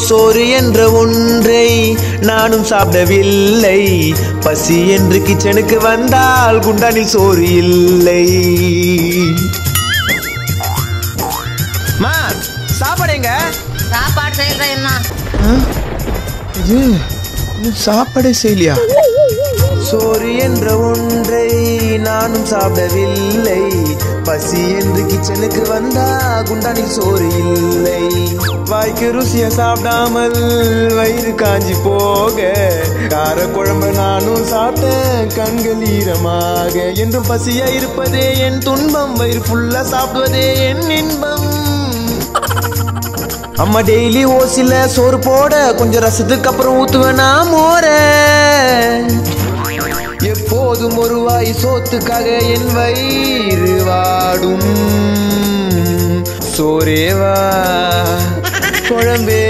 சோறு என்ற ஒன்றை நானும் சாப்பிடவில்லை பசி என்று கிச்சனுக்கு வந்தால் குண்டானில் சோறு இல்லை மா சாப்பாடுங்க சாப்பாடு செய்யற என்ன இது இன்னும் சாப்பாடே செய்யலையா சோறு என்ற ஒன்றை நானும் சாப்பிடவில்லை பசி என்று கிச்சனுக்கு வந்தா குண்டானில் சோறு இல்லை வாய்க்கு ருசிய சாப்பிடாமல் வயிறு காஞ்சி போக கார குழம்பு நானும் சாப்பிட்டேன் கண்கள் ஈரமாக என்றும் பசியா இருப்பதே என் துன்பம் வயிறு ஃபுல்லா சாப்பிடுவதே என் இன்பம் அம்மா டெய்லி ஓசில சோறு போட கொஞ்சம் ரசத்துக்கு அப்புறம் ஊத்துவேனா மோர எப்போதும் ஒரு வாய் சோத்துக்காக என் வயிறு வாடும் சோரேவா குழம்பே